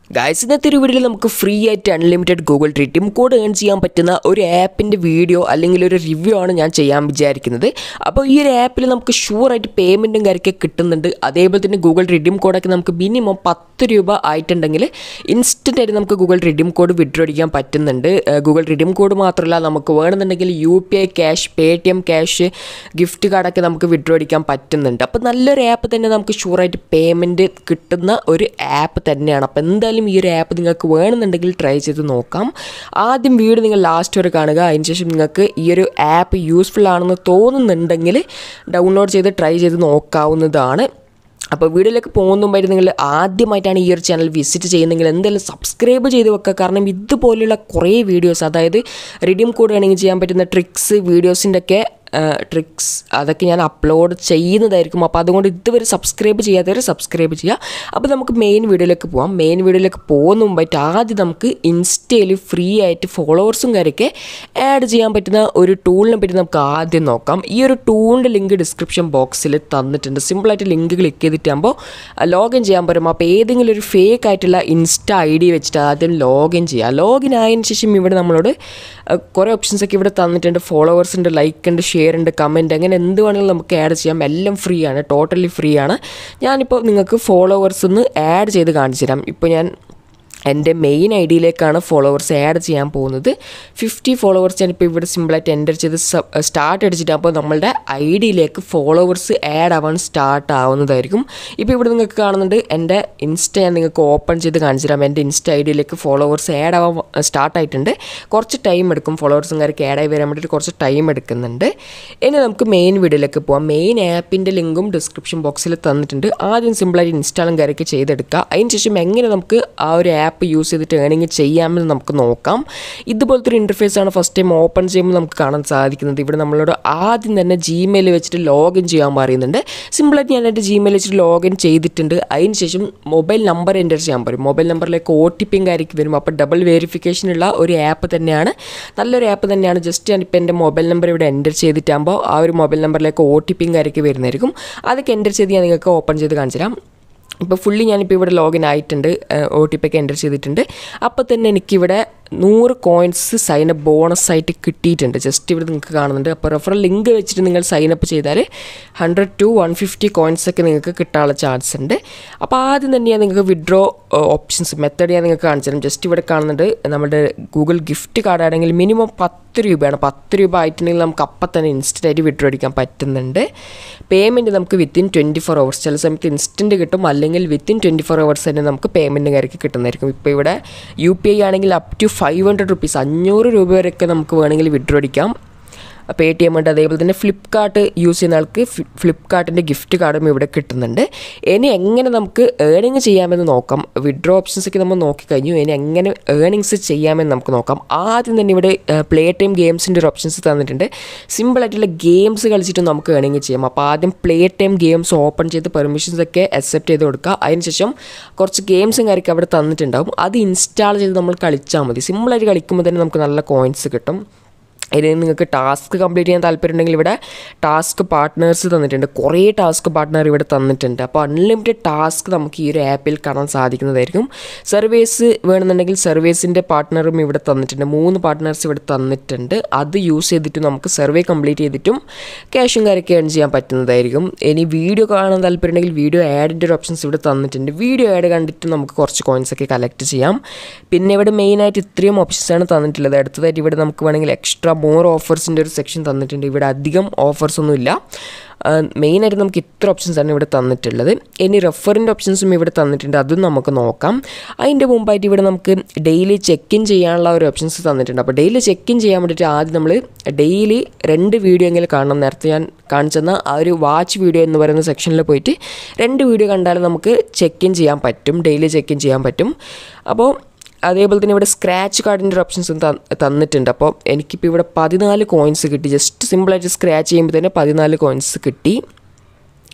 guys ഇന്നത്തെ ഒരു വീഡിയോയിൽ നമുക്ക് ഫ്രീ ആയിട്ട് unlimited Google redeem code earn ചെയ്യാൻ പറ്റുന്ന ഒരു ആപ്പിൻ്റെ വീഡിയോ അല്ലെങ്കിൽ ഒരു റിവ്യൂ ആണ് ഞാൻ ചെയ്യാൻ വിചാരിക്കുന്നത് അപ്പോൾ ഈ ഒരു ആപ്പിൽ നമുക്ക് ഷുവറായിട്ട് പേയ്മെൻറ്റും കാര്യമൊക്കെ കിട്ടുന്നുണ്ട് അതേപോലെ തന്നെ ഗൂഗിൾ റിഡീം കോഡൊക്കെ നമുക്ക് മിനിമം പത്ത് രൂപ ആയിട്ടുണ്ടെങ്കിൽ ഇൻസ്റ്റൻ്റ് ആയിട്ട് നമുക്ക് ഗൂഗിൾ റിഡീം കോഡ് വിഡ്രോ അടിക്കാൻ പറ്റുന്നുണ്ട് ഗൂഗിൾ റിഡീം കോഡ് മാത്രമല്ല നമുക്ക് വേണമെന്നുണ്ടെങ്കിൽ U P I cash Paytm cash gift കാർഡൊക്കെ നമുക്ക് വിഡ്രോ അടിക്കാൻ പറ്റുന്നുണ്ട് അപ്പോൾ നല്ലൊരു ആപ്പ് തന്നെ നമുക്ക് ഷുവറായിട്ട് പേയ്മെൻറ്റ് കിട്ടുന്ന ഒരു ആപ്പ് തന്നെയാണ് അപ്പോൾ എന്തായാലും ഈ ഒരു ആപ്പ് നിങ്ങൾക്ക് വേണമെന്നുണ്ടെങ്കിൽ ട്രൈ ചെയ്ത് നോക്കാം ആദ്യം വീഡിയോ നിങ്ങൾ ലാസ്റ്റ് വരെ കാണുക അതിനുശേഷം നിങ്ങൾക്ക് ഈ ഒരു ആപ്പ് യൂസ്ഫുൾ ആണെന്ന് തോന്നുന്നുണ്ടെങ്കിൽ ഡൗൺലോഡ് ചെയ്ത് ട്രൈ ചെയ്ത് നോക്കാവുന്നതാണ് അപ്പോൾ വീഡിയോയിലേക്ക് പോകുന്നുമ്പായിട്ട് നിങ്ങൾ ആദ്യമായിട്ടാണ് ഈ ഒരു ചാനൽ വിസിറ്റ് ചെയ്യുന്നതെങ്കിൽ എന്തായാലും സബ്സ്ക്രൈബ് ചെയ്ത് വെക്കുക കാരണം ഇതുപോലെയുള്ള കുറേ വീഡിയോസ് അതായത് റിഡീം കോഡ് വേണമെങ്കിൽ ചെയ്യാൻ പറ്റുന്ന ട്രിക്സ് വീഡിയോസിൻ്റെ ഒക്കെ ട്രിക്സ് അതൊക്കെ ഞാൻ അപ്ലോഡ് ചെയ്യുന്നതായിരിക്കും അപ്പോൾ അതുകൊണ്ട് ഇതുവരെ സബ്സ്ക്രൈബ് ചെയ്യാത്തവർ സബ്സ്ക്രൈബ് ചെയ്യുക അപ്പോൾ നമുക്ക് മെയിൻ വീഡിയോയിലേക്ക് പോകാം മെയിൻ വീഡിയോയിലേക്ക് പോകുന്ന മുമ്പായിട്ട് ആദ്യം നമുക്ക് ഇൻസ്റ്റയിൽ ഫ്രീ ആയിട്ട് ഫോളോവേഴ്സും കാര്യമൊക്കെ ആഡ് ചെയ്യാൻ പറ്റുന്ന ഒരു ടൂളിനെ പറ്റി നമുക്ക് ആദ്യം നോക്കാം ഈ ഒരു ടൂളിൻ്റെ ലിങ്ക് ഡിസ്ക്രിപ്ഷൻ ബോക്സിൽ തന്നിട്ടുണ്ട് സിമ്പിളായിട്ട് ലിങ്ക് ക്ലിക്ക് ചെയ്തിട്ടാകുമ്പോൾ ലോഗിൻ ചെയ്യാൻ പറ്റും അപ്പോൾ ഏതെങ്കിലും ഒരു ഫേക്ക് ആയിട്ടുള്ള ഇൻസ്റ്റ ഐ ഡി വെച്ചിട്ട് ആദ്യം ലോഗിൻ ചെയ്യുക ലോഗിൻ ആയതിനു ശേഷം ഇവിടെ നമ്മളോട് കുറേ ഓപ്ഷൻസ് ഒക്കെ ഇവിടെ തന്നിട്ടുണ്ട് ഫോളോവേഴ്സ് ഉണ്ട് ലൈക്ക് ഉണ്ട് ഷെയർ ഉണ്ട് കമൻറ്റ് അങ്ങനെ എന്ത് വേണമെങ്കിലും നമുക്ക് ആഡ് ചെയ്യാം എല്ലാം ഫ്രീ ആണ് ടോട്ടലി ഫ്രീ ആണ് ഞാനിപ്പോൾ നിങ്ങൾക്ക് ഫോളോവേഴ്സ് ഒന്ന് ആഡ് ചെയ്ത് കാണിച്ചു തരാം ഇപ്പോൾ ഞാൻ എൻ്റെ മെയിൻ ഐ ഡിയിലേക്കാണ് ഫോളോവേഴ്സ് ആഡ് ചെയ്യാൻ പോകുന്നത് ഫിഫ്റ്റി ഫോളോവേഴ്സ് ഞാനിപ്പോൾ ഇവിടെ സിമ്പിളായിട്ട് എൻ്റർ ചെയ്ത് സ്റ്റാർട്ട് അടിച്ചിട്ട് അപ്പോൾ നമ്മളുടെ ഐ ഡിയിലേക്ക് ഫോളോവേഴ്സ് ആഡ് ആവാൻ സ്റ്റാർട്ട് ആവുന്നതായിരിക്കും ഇപ്പോൾ ഇവിടെ നിങ്ങൾക്ക് കാണുന്നുണ്ട് എൻ്റെ ഇൻസ്റ്റ ഞാൻ നിങ്ങൾക്ക് ഓപ്പൺ ചെയ്ത് കാണിച്ചു തരാം എൻ്റെ ഇൻസ്റ്റ ഐ ഡിയിലേക്ക് ഫോളോവേഴ്സ് ആഡ് ആവാൻ സ്റ്റാർട്ട് ആയിട്ടുണ്ട് കുറച്ച് ടൈം എടുക്കും ഫോളോവേഴ്സും കാര്യമൊക്കെ ആഡ് ആയി വരാൻ വേണ്ടിയിട്ട് കുറച്ച് ടൈം എടുക്കുന്നുണ്ട് ഇനി നമുക്ക് മെയിൻ വീഡിയോയിലേക്ക് പോകാം മെയിൻ ആപ്പിൻ്റെ ലിങ്കും ഡിസ്ക്രിപ്ഷൻ ബോക്സിൽ തന്നിട്ടുണ്ട് ആദ്യം സിമ്പിളായിട്ട് ഇൻസ്റ്റാളും കാര്യമൊക്കെ ചെയ്തെടുക്കുക അതിനുശേഷം എങ്ങനെ നമുക്ക് ആ ഒരു ആപ്പ് ആപ്പ് യൂസ് ചെയ്തിട്ട് ഏണിങ് ചെയ്യാമെന്ന് നമുക്ക് നോക്കാം ഇതുപോലത്തെ ഒരു ഇൻ്റർഫേസ് ആണ് ഫസ്റ്റ് ടൈം ഓപ്പൺ ചെയ്യുമ്പോൾ നമുക്ക് കാണാൻ സാധിക്കുന്നത് ഇവിടെ നമ്മളോട് ആദ്യം തന്നെ ജിമെയിൽ വെച്ചിട്ട് ലോഗിൻ ചെയ്യാൻ പറയുന്നുണ്ട് സിമ്പിളായിട്ട് ഞാൻ എൻ്റെ ജിമെയിൽ വെച്ചിട്ട് ലോഗിൻ ചെയ്തിട്ടുണ്ട് അതിനുശേഷം മൊബൈൽ നമ്പർ എൻ്റർ ചെയ്യാൻ പറയും മൊബൈൽ നമ്പറിലേക്ക് ഒ ടി പിയും കാര്യമൊക്കെ വരും അപ്പോൾ ഡബിൾ വെരിഫിക്കേഷനുള്ള ഒരു ആപ്പ് തന്നെയാണ് നല്ലൊരു ആപ്പ് തന്നെയാണ് ജസ്റ്റ് ഞാനിപ്പോൾ എൻ്റെ മൊബൈൽ നമ്പർ ഇവിടെ എൻ്റർ ചെയ്തിട്ടാകുമ്പോൾ ആ ഒരു മൊബൈൽ നമ്പറിലേക്ക് ഒ ടി പിയും കാര്യമൊക്കെ വരുന്നതായിരിക്കും അതൊക്കെ എൻ്റർ ചെയ്ത് ഞാൻ നിങ്ങൾക്ക് ഓപ്പൺ ചെയ്ത് കാണിച്ചു തരാം ഇപ്പോൾ ഫുള്ളി ഞാനിപ്പോൾ ഇവിടെ ലോഗിൻ ആയിട്ടുണ്ട് ഒ ടി പി ഒക്കെ എൻ്റർ ചെയ്തിട്ടുണ്ട് അപ്പോൾ തന്നെ എനിക്കിവിടെ നൂറ് കോയിൻസ് സൈനപ്പ് ബോണസ് ആയിട്ട് കിട്ടിയിട്ടുണ്ട് ജസ്റ്റ് ഇവിടെ നിങ്ങൾക്ക് കാണുന്നുണ്ട് അപ്പോൾ റെഫറൽ ലിങ്ക് വെച്ചിട്ട് നിങ്ങൾ സൈനപ്പ് ചെയ്താൽ hundred to one fifty coins ഒക്കെ നിങ്ങൾക്ക് കിട്ടാനുള്ള ചാൻസ് ഉണ്ട് അപ്പോൾ ആദ്യം തന്നെ ഞാൻ നിങ്ങൾക്ക് വിഡ്രോ ഓപ്ഷൻസ് മെത്തേഡ് ഞാൻ നിങ്ങൾക്ക് കാണിച്ചു തരാം ജസ്റ്റ് ഇവിടെ കാണുന്നുണ്ട് നമ്മുടെ ഗൂഗിൾ ഗിഫ്റ്റ് കാർഡ് ആണെങ്കിൽ മിനിമം പത്ത് രൂപയാണ് പത്ത് രൂപ ആയിട്ടുണ്ടെങ്കിൽ നമുക്ക് അപ്പം തന്നെ ഇൻസ്റ്റൻ്റ് ആയിട്ട് വിഡ്രോ അടിക്കാൻ പറ്റുന്നുണ്ട് പേയ്മെൻറ്റ് നമുക്ക് വിത്തിൻ ട്വൻറ്റി ഫോർ അവേഴ്സ് ചില സമയത്ത് ഇൻസ്റ്റൻറ്റ് കിട്ടും അല്ലെങ്കിൽ വിത്തിൻ ട്വൻറ്റി ഫോർ അവേഴ്സ് തന്നെ നമുക്ക് പേയ്മെൻറ്റ് കാര്യമൊക്കെ കിട്ടുന്നതായിരിക്കും ഇപ്പോൾ ഇവിടെ യു പി ഐ ആണെങ്കിൽ up to five hundred rupees അഞ്ഞൂറ് രൂപ വരെയൊക്കെ നമുക്ക് വേണമെങ്കിൽ വിഡ്രോ അടിക്കാം പേ ടി എം ഉണ്ട് അതേപോലെ തന്നെ ഫ്ലിപ്കാർട്ട് യൂസ് ചെയ്യുന്ന ആൾക്ക് ഫ്ലിപ്കാർട്ടിൻ്റെ ഗിഫ്റ്റ് കാർഡും ഇവിടെ കിട്ടുന്നുണ്ട് ഇനി എങ്ങനെ നമുക്ക് ഏണിങ് ചെയ്യാമെന്ന് നോക്കാം വിഡ്രോ ഓപ്ഷൻസ് ഒക്കെ നമ്മൾ നോക്കിക്കഴിഞ്ഞു ഇനി എങ്ങനെ ഏണിങ്സ് ചെയ്യാമെന്ന് നമുക്ക് നോക്കാം ആദ്യം തന്നെ ഇവിടെ പ്ലേ ടൈം ഗെയിംസിൻ്റെ ഒരു ഓപ്ഷൻസ് തന്നിട്ടുണ്ട് സിമ്പിളായിട്ടുള്ള ഗെയിംസ് കളിച്ചിട്ട് നമുക്ക് ഏണിങ് ചെയ്യാം അപ്പോൾ ആദ്യം പ്ലേ ടൈം ഗെയിംസ് ഓപ്പൺ ചെയ്ത് പെർമിഷൻസ് ഒക്കെ അക്സെപ്റ്റ് ചെയ്ത് കൊടുക്കുക അതിനുശേഷം കുറച്ച് ഗെയിംസും കാര്യമൊക്കെ അവിടെ തന്നിട്ടുണ്ടാവും അത് ഇൻസ്റ്റാൾ ചെയ്ത് നമ്മൾ കളിച്ചാൽ മതി സിമ്പിളായിട്ട് കളിക്കുമ്പോൾ തന്നെ നമുക്ക് നല്ല കോയിൻസ് കിട്ടും ഇനി നിങ്ങൾക്ക് ടാസ്ക് കംപ്ലീറ്റ് ചെയ്യാൻ താല്പര്യമുണ്ടെങ്കിൽ ഇവിടെ ടാസ്ക് പാർട്ട്നേഴ്സ് തന്നിട്ടുണ്ട് കുറേ ടാസ്ക് പാർട്ട്ണർ ഇവിടെ തന്നിട്ടുണ്ട് അപ്പോൾ അൺലിമിറ്റഡ് ടാസ്ക് നമുക്ക് ഈ ഒരു ആപ്പിൽ കാണാൻ സാധിക്കുന്നതായിരിക്കും സർവീസ് വേണമെന്നുണ്ടെങ്കിൽ സർവീസിൻ്റെ പാർട്ട്ണറും ഇവിടെ തന്നിട്ടുണ്ട് മൂന്ന് പാർട്ട്നേഴ്സ് ഇവിടെ തന്നിട്ടുണ്ട് അത് യൂസ് ചെയ്തിട്ട് നമുക്ക് സർവേ കംപ്ലീറ്റ് ചെയ്തിട്ടും ക്യാഷും കാര്യമൊക്കെ ഏൺ ചെയ്യാൻ പറ്റുന്നതായിരിക്കും ഇനി വീഡിയോ കാണാൻ താല്പര്യമുണ്ടെങ്കിൽ വീഡിയോ ആഡിൻ്റെ ഒരു ഓപ്ഷൻസ് ഇവിടെ തന്നിട്ടുണ്ട് വീഡിയോ ആഡ് കണ്ടിട്ട് നമുക്ക് കുറച്ച് കോയിൻസ് ഒക്കെ കളക്ട് ചെയ്യാം പിന്നെ ഇവിടെ മെയിനായിട്ട് ഇത്രയും ഓപ്ഷൻസാണ് തന്നിട്ടുള്ളത് അടുത്തതായിട്ട് ഇവിടെ നമുക്ക് വേണമെങ്കിൽ എക്സ്ട്രാ മോർ ഓഫേഴ്സിൻ്റെ ഒരു സെക്ഷൻ തന്നിട്ടുണ്ട് ഇവിടെ അധികം ഓഫേഴ്സ് ഒന്നുമില്ല മെയിനായിട്ട് നമുക്ക് ഇത്ര ഓപ്ഷൻസാണ് ഇവിടെ തന്നിട്ടുള്ളത് ഇനി റെഫറിൻ്റെ ഓപ്ഷൻസും ഇവിടെ തന്നിട്ടുണ്ട് അതും നമുക്ക് നോക്കാം അതിൻ്റെ മുമ്പായിട്ട് ഇവിടെ നമുക്ക് ഡെയിലി ചെക്ക് ഇൻ ചെയ്യാനുള്ള ഒരു ഓപ്ഷൻസ് തന്നിട്ടുണ്ട് അപ്പോൾ ഡെയിലി ചെക്ക് ഇൻ ചെയ്യാൻ വേണ്ടിയിട്ട് ആദ്യം നമ്മൾ ഡെയിലി രണ്ട് വീഡിയോ എങ്കിലും കാണണം നേരത്തെ ഞാൻ കാണിച്ചെന്ന ആ ഒരു വാച്ച് വീഡിയോ എന്ന് പറയുന്ന സെക്ഷനിൽ പോയിട്ട് രണ്ട് വീഡിയോ കണ്ടാൽ നമുക്ക് ചെക്ക് ഇൻ ചെയ്യാൻ പറ്റും ഡെയിലി ചെക്ക് ഇൻ ചെയ്യാൻ പറ്റും അപ്പോൾ അതേപോലെ തന്നെ ഇവിടെ സ്ക്രാച്ച് കാർഡിൻ്റെ ഒരു ഓപ്ഷൻസും തന്നിട്ടുണ്ട് അപ്പോൾ എനിക്കിപ്പോൾ ഇവിടെ പതിനാല് കോയിൻസ് കിട്ടി ജസ്റ്റ് സിമ്പിളായിട്ട് സ്ക്രാച്ച് ചെയ്യുമ്പോൾ തന്നെ പതിനാല് കോയിൻസ് കിട്ടി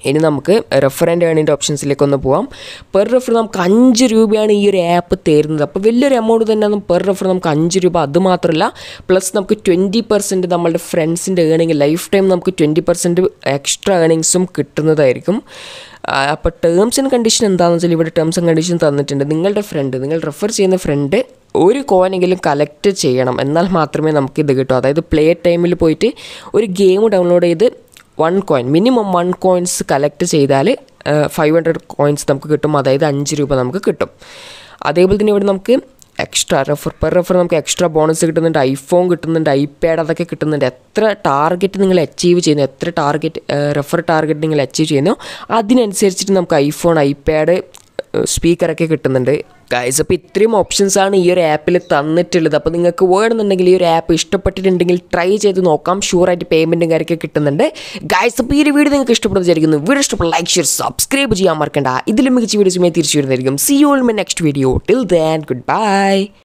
ഇനി നമുക്ക് റെഫറൻ്റ് ഏണിൻ്റെ ഓപ്ഷൻസിലേക്ക് ഒന്ന് പോവാം പെർ റെഫർ നമുക്ക് അഞ്ച് രൂപയാണ് ഈ ഒരു ആപ്പ് തരുന്നത് അപ്പോൾ വലിയൊരു എമൗണ്ട് തന്നെ പെർ റെഫർ നമുക്ക് അഞ്ച് രൂപ അത് മാത്രമല്ല പ്ലസ് നമുക്ക് ട്വൻറ്റി പെർസെൻറ്റ് നമ്മളുടെ ഫ്രണ്ട്സിൻ്റെ ഏണിങ് ലൈഫ് ടൈം നമുക്ക് ട്വൻറ്റി പെർസെൻറ്റ് എക്സ്ട്രാ ഏണിങ്സും കിട്ടുന്നതായിരിക്കും അപ്പോൾ ടേംസ് ആൻഡ് കണ്ടീഷൻ എന്താണെന്ന് വെച്ചാൽ ഇവിടെ ടേംസ് ആൻഡ് കണ്ടീഷൻ തന്നിട്ടുണ്ട് നിങ്ങളുടെ ഫ്രണ്ട് നിങ്ങൾ റെഫർ ചെയ്യുന്ന ഫ്രണ്ട് ഒരു കോയിനെങ്കിലും കളക്ട് ചെയ്യണം എന്നാൽ മാത്രമേ നമുക്ക് ഇത് കിട്ടൂ അതായത് പ്ലേ ടൈമിൽ പോയിട്ട് ഒരു ഗെയിം ഡൗൺലോഡ് ചെയ്ത് one coin minimum one coins collect ചെയ്താൽ ഫൈവ് ഹൺഡ്രഡ് കോയിൻസ് നമുക്ക് കിട്ടും അതായത് അഞ്ച് രൂപ നമുക്ക് കിട്ടും അതേപോലെ തന്നെ ഇവിടെ നമുക്ക് എക്സ്ട്രാ റെഫർ പെർ റെഫർ നമുക്ക് എക്സ്ട്രാ ബോണസ് കിട്ടുന്നുണ്ട് ഐഫോൺ കിട്ടുന്നുണ്ട് ഐപാഡ് അതൊക്കെ കിട്ടുന്നുണ്ട് എത്ര ടാർഗറ്റ് നിങ്ങൾ അച്ചീവ് ചെയ്യുന്നു എത്ര ടാർഗറ്റ് റെഫർ ടാർഗറ്റ് നിങ്ങൾ അച്ചീവ് ചെയ്യുന്നു അതിനനുസരിച്ചിട്ട് നമുക്ക് ഐഫോൺ ഐപാഡ് സ്പീക്കറൊക്കെ കിട്ടുന്നുണ്ട് ഗൈസ് അപ്പോൾ ഇത്രയും ഓപ്ഷൻസ് ആണ് ഈ ഒരു ആപ്പിൽ തന്നിട്ടുള്ളത് അപ്പോൾ നിങ്ങൾക്ക് വേണമെന്നുണ്ടെങ്കിൽ ഈ ഒരു ആപ്പ് ഇഷ്ടപ്പെട്ടിട്ടുണ്ടെങ്കിൽ ട്രൈ ചെയ്ത് നോക്കാം ഷുവറായിട്ട് പേയ്മെൻറ്റും കാര്യമൊക്കെ കിട്ടുന്നുണ്ട് ഗൈസ് അപ്പോൾ ഈ ഒരു വീഡിയോ നിങ്ങൾക്ക് ഇഷ്ടപ്പെടുന്ന വിചാരിക്കുന്നു വീഡിയോ ഇഷ്ടപ്പെട്ട ലൈക്ക് ഷെയർ സബ്സ്ക്രൈബ് ചെയ്യാൻ മറക്കണ്ട ഇതിലും മികച്ച വീഡിയോസുമായി തിരിച്ചു വരുന്നതായിരിക്കും see you all my next video till then good by